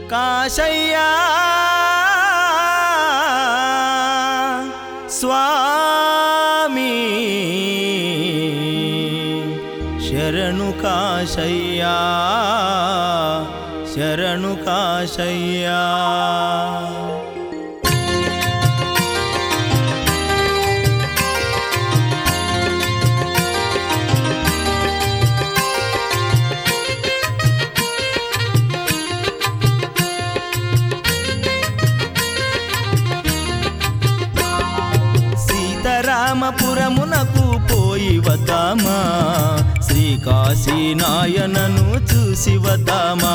కాశయ్యా స్వామి శరణు కాశయ్యా శరణు కాశయ్యా సీతారామపురమునకు పోయి వద్దామా శ్రీకాశీ నాయనను చూసి వద్దామా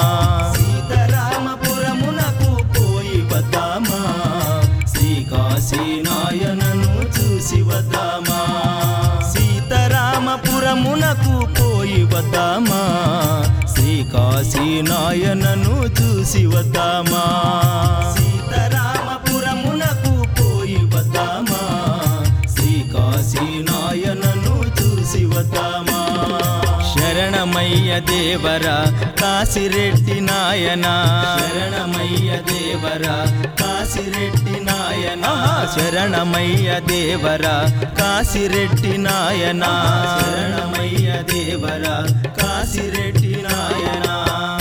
సీతారామపురమునకు పోయి వద్దామా శ్రీకాశీ నాయనను చూసి వద్దామా సీతారామపురమునకు పోయి వద్దామా శ్రీకాశీ నాయనను చూసి వద్దామా సీతారామపురమునకు పోయి వద్దామా శ్రీకాశీ నాయనను చూసి వద్దామా శరణమయ్య దేవర కాశిరెడ్డి నాయన శరణమయ్య దేవర కాశిరెడ్డి నాయన శరణమయ్య దేవర కాశిరెడ్డి నాయన శరణమయ్య దేవర కాశిరెడ్డి నాయనా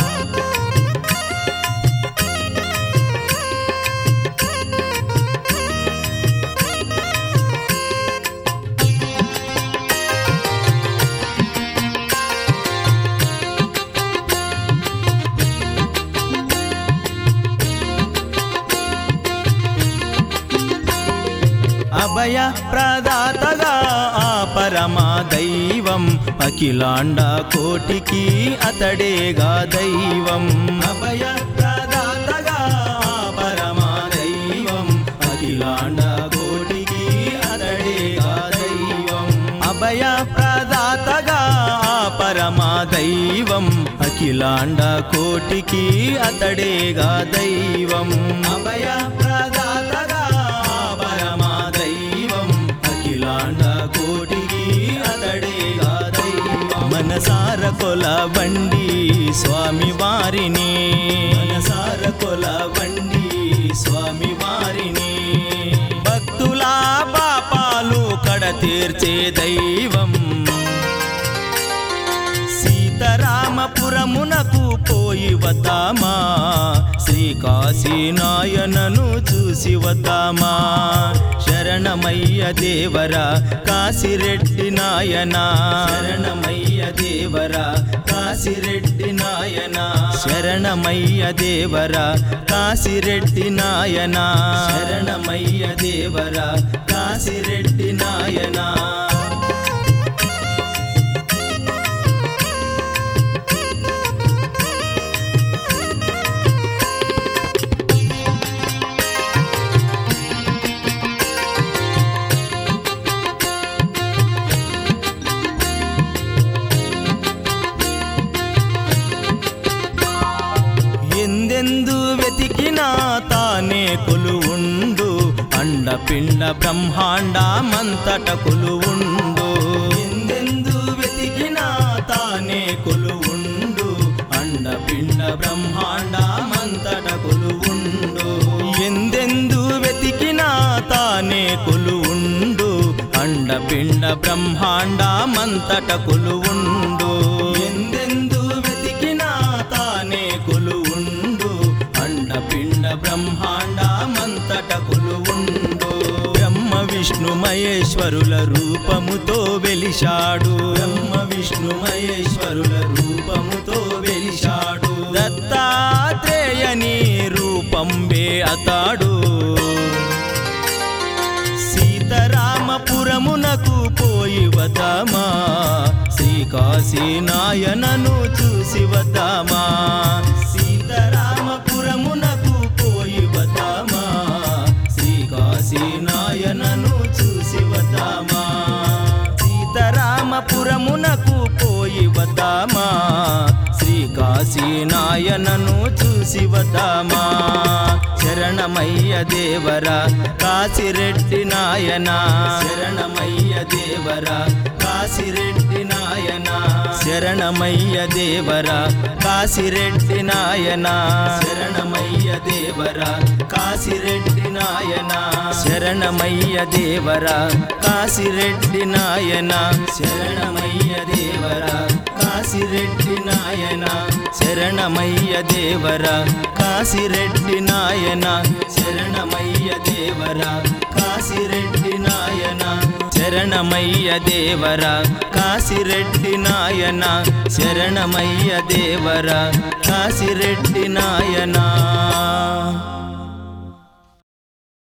అభయ ప్రదాతగా ఆ పరమా దైవం అఖిలాండ కోటికి అతడేగా దైవం అభయ ప్రదాతగా ఆ పరమా దైవం అఖిలాండ కోటికి అతడేగా దైవం అభయ ప్రదాతగా ఆ పరమా దైవం అఖిలాండ కోటికి అతడేగా దైవం అభయ ప్రదాతగా ఆ పరమా దైవం అఖిలాండ కోటికి అతడేగా దైవం మనసార కొల బండి స్వామి వారిని మనసార కొల బండి స్వామి వారిని భక్తుల పాపాలు కడ తీర్చే దైవం సీతారామపురమునకు పోయి వద్దామా శ్రీకాశీ నాయనను చూసి వద్దామా శరణమయ్య దేవర కాశిరెడ్డి నాయన శరణమయ్య దేవర కాశిరెడ్డి నాయన శరణమయ్య దేవర కాశిరెడ్డి నాయన శరణమయ్య దేవర కాశిరెడ్డి నాయనా ఎందెందు వెతికినా తానే కొలువుండు అండపిండ బ్రహ్మాండ మంతట కొలువుండు ఎందెందు వెతికినా తానే కొలువుండు అండపిండ బ్రహ్మాండ మంతట కొలువుండు ఎందెందు వెతికినా తానే కొలువుండు అండపిండ బ్రహ్మాండ మంతట కొలువుండు ఎందెందు వెతికినా తానే కొలువుండు అండపిండ బ్రహ్మాండ మంతట కొలువుండు బ్రహ్మ విష్ణు మహేశ్వరుల రూపముతో వెలిశాడు బ్రహ్మ విష్ణు మహేశ్వరుల రూపముతో వెలిశాడు దత్తాత్రేయని రూపంబే అతాడు సీతారామపురమునకు పోయి వద్దామా శ్రీకాశీ నాయనను చూసి వద్దామా సీతారామపురమునకు పోయి వద్దామా శ్రీకాశీ నాయనను చూసి వద్దామా సీతారామపురమునకు పోయి వద్దామా శ్రీకాశీ శ్రీకాశీ నాయనను చూసి వద్దామా శరణమయ్య దేవరా కాశిరెడ్డి నాయన శరణమయ్య దేవరా కాశిరెడ్డి నాయన శరణమయ్య దేవరా కాశిరెడ్డి నాయన శరణమయ్య దేవరా కాశిరెడ్డి నాయన శరణమయ్య దేవరా కాశిరెడ్డి నాయన శరణమయ్య దేవరా కాశిరెడ్డి నాయన శరణమయ్య దేవరా కాశిరెడ్డి నాయన శరణమయ్య దేవరా కాశిరెడ్డి నాయన శరణమయ్య దేవరా కాశిరెడ్డి నాయన శరణమయ్య దేవరా కాశిరెడ్డి నాయనా